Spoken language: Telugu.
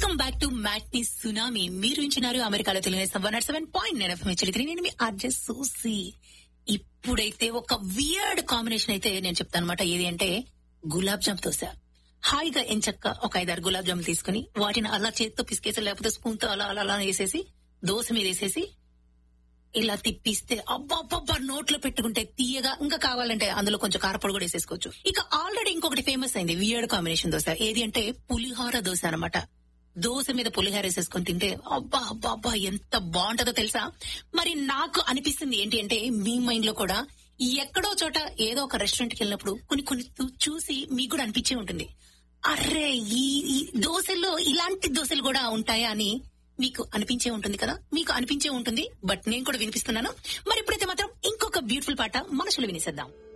welcome back to matinee tsunami మీరు ఉంచినారు అమెరికాలో Telugu one naught seven point nine FM హెచ్చరిత్రి నేను మీ ఆర్జే సూసి ఇప్పుడైతే ఒక వియర్డ్ కాంబినేషన్ అయితే నేను చెప్తాను అనమాట ఏది అంటే గులాబ్ జామ్ దోశ హాయిగా ఎంచక్క ఒక ఐదారు గులాబ్ జాములు తీసుకుని వాటిని అలా చేతితో పిసికేసి లేకపోతే స్పూన్ తో అలా అలా అలా వేసేసి దోశ మీద వేసేసి ఇలా తిప్పిస్తే అబ్బాబ్బా నోట్లో పెట్టుకుంటే తీయగా ఇంకా కావాలంటే అందులో కొంచెం కారపొడి కూడా వేసేసుకోవచ్చు ఇక ఆల్రెడీ ఇంకొకటి ఫేమస్ అయింది వియర్డ్ కాంబినేషన్ దోశ ఏది అంటే పులిహోర దోశ అన్నమాట దోశ మీద పులిహోర వేసేసుకొని తింటే అబ్బా అబ్బా అబ్బా ఎంత బాగుంటుందో తెలుసా మరి నాకు అనిపిస్తుంది ఏంటి అంటే మీ మైండ్ లో కూడా ఎక్కడో చోట ఏదో ఒక రెస్టారెంట్ కి వెళ్ళినప్పుడు కొన్ని కొన్ని చూ- చూసి మీకు కూడా అనిపించే ఉంటుంది అర్రే ఈ ఈ దోశల్లో ఇలాంటి దోశలు కూడా ఉంటాయా అని మీకు అనిపించే ఉంటుంది కదా మీకు అనిపించే ఉంటుంది బట్ నేను కూడా వినిపిస్తున్నాను మరి ఇప్పుడైతే మాత్రం ఇంకొక బ్యూటిఫుల్ పాట మనసులో వినేసేద్దాం